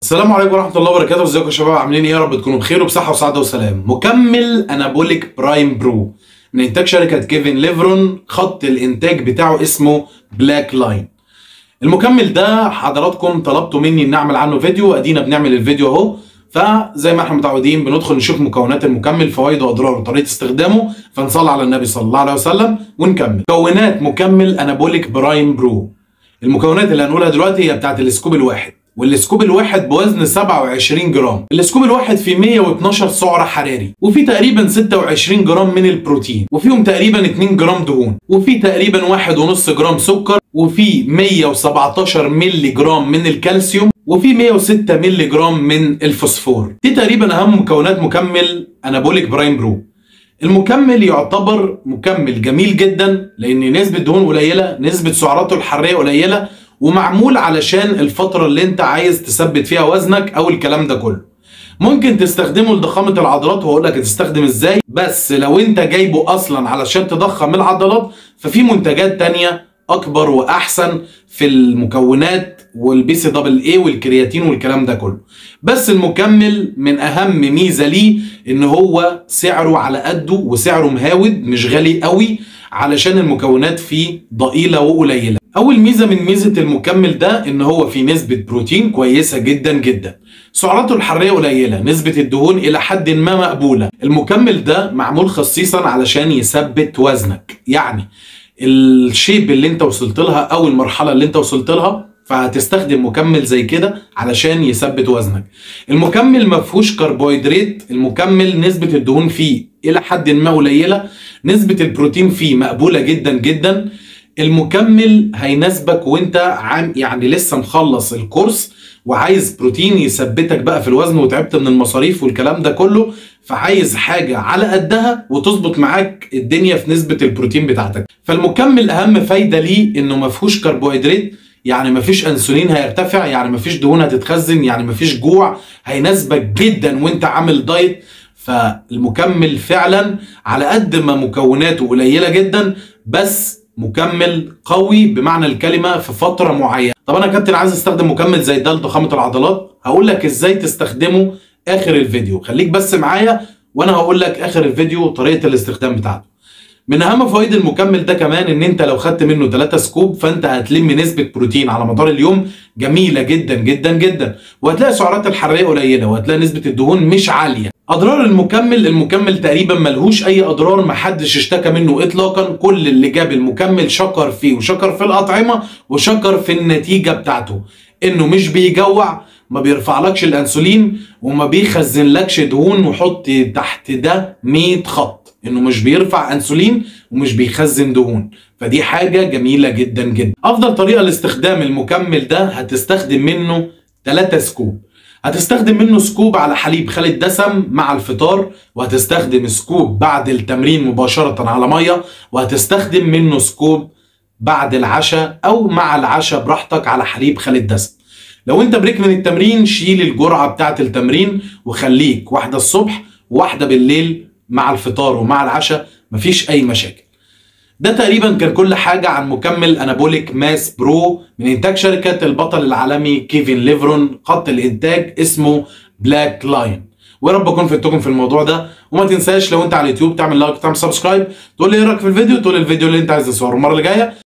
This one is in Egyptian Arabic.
السلام عليكم ورحمه الله وبركاته ازيكم يا شباب عاملين ايه يا رب تكونوا بخير وبصحه وسعاده وسلام مكمل انابوليك برايم برو من انتاج شركه كيفن ليفرون خط الانتاج بتاعه اسمه بلاك لاين المكمل ده حضراتكم طلبتوا مني ان اعمل عنه فيديو ادينا بنعمل الفيديو اهو فزي ما احنا متعودين بندخل نشوف مكونات المكمل فوائده واضراره وطريقه استخدامه فنصلي على النبي صلى الله عليه وسلم ونكمل مكونات مكمل انابوليك برايم برو المكونات اللي هنقولها دلوقتي هي بتاعت السكوب الواحد والسكوب الواحد بوزن 27 جرام السكوب الواحد فيه 112 سعر حراري وفي تقريبا 26 جرام من البروتين وفيهم تقريبا 2 جرام دهون وفي تقريبا 1.5 جرام سكر وفي 117 مللي جرام من الكالسيوم وفي 106 مللي جرام من الفوسفور دي تقريبا اهم مكونات مكمل انابوليك برايم برو المكمل يعتبر مكمل جميل جدا لان نسبه دهون قليله نسبه سعراته الحراريه قليله ومعمول علشان الفتره اللي انت عايز تثبت فيها وزنك او الكلام ده كله ممكن تستخدمه لضخامه العضلات وهقول لك تستخدم ازاي بس لو انت جايبه اصلا علشان تضخم العضلات ففي منتجات تانية اكبر واحسن في المكونات والبي سي دبل اي والكرياتين والكلام ده كله بس المكمل من اهم ميزه ليه ان هو سعره على قده وسعره مهاود مش غالي قوي علشان المكونات فيه ضئيله وقليله اول ميزه من ميزه المكمل ده ان هو فيه نسبه بروتين كويسه جدا جدا سعراته الحراريه قليله نسبه الدهون الى حد ما مقبوله المكمل ده معمول خصيصا علشان يثبت وزنك يعني الشيب اللي انت وصلت لها او المرحله اللي انت وصلت لها فهتستخدم مكمل زي كده علشان يثبت وزنك المكمل ما فيهوش كربوهيدرات المكمل نسبه الدهون فيه الى حد ما قليله نسبه البروتين فيه مقبوله جدا جدا المكمل هيناسبك وانت عام يعني لسه مخلص الكورس وعايز بروتين يثبتك بقى في الوزن وتعبت من المصاريف والكلام ده كله فعايز حاجة على قدها وتظبط معاك الدنيا في نسبة البروتين بتاعتك فالمكمل أهم فايدة ليه إنه ما فيهوش كربوهيدرات يعني مفيش انسولين هيرتفع يعني مفيش دهون هتتخزن يعني مفيش جوع هيناسبك جدا وانت عامل دايت فالمكمل فعلا على قد ما مكوناته قليلة جدا بس مكمل قوي بمعنى الكلمة في فترة معينة طب انا كابتن عايز استخدم مكمل زي ده لضخامة العضلات هقول لك ازاي تستخدمه اخر الفيديو خليك بس معايا وانا هقول لك اخر الفيديو طريقة الاستخدام بتاعته من اهم فوائد المكمل ده كمان ان انت لو خدت منه 3 سكوب فانت هتلم نسبة بروتين على مدار اليوم جميلة جدا جدا جدا وهتلاقي سعرات الحرارية قليلة وهتلاقي نسبة الدهون مش عالية اضرار المكمل المكمل تقريبا ملهوش اي اضرار محدش اشتكى منه اطلاقا كل اللي جاب المكمل شكر فيه وشكر في الاطعمه وشكر في النتيجه بتاعته انه مش بيجوع ما بيرفعلكش الانسولين وما بيخزنلكش دهون وحط تحت ده 100 خط انه مش بيرفع انسولين ومش بيخزن دهون فدي حاجه جميله جدا جدا افضل طريقه لاستخدام المكمل ده هتستخدم منه 3 سكوب هتستخدم منه سكوب على حليب خالي الدسم مع الفطار وهتستخدم سكوب بعد التمرين مباشرة على مية وهتستخدم منه سكوب بعد العشاء او مع العشاء براحتك على حليب خالي الدسم لو انت بريك من التمرين شيل الجرعة بتاعة التمرين وخليك واحدة الصبح وواحدة بالليل مع الفطار ومع العشاء مفيش اي مشاكل ده تقريبا كان كل حاجة عن مكمل انابوليك ماس برو من انتاج شركة البطل العالمي كيفن ليفرون خط الانتاج اسمه بلاك لاين ويا رب اكون فدتكم في الموضوع ده وما تنساش لو انت على اليوتيوب تعمل لايك وتعمل سبسكرايب تقول لي ايه رايك في الفيديو تقول لي الفيديو اللي انت عايز تصوره المره اللي جايه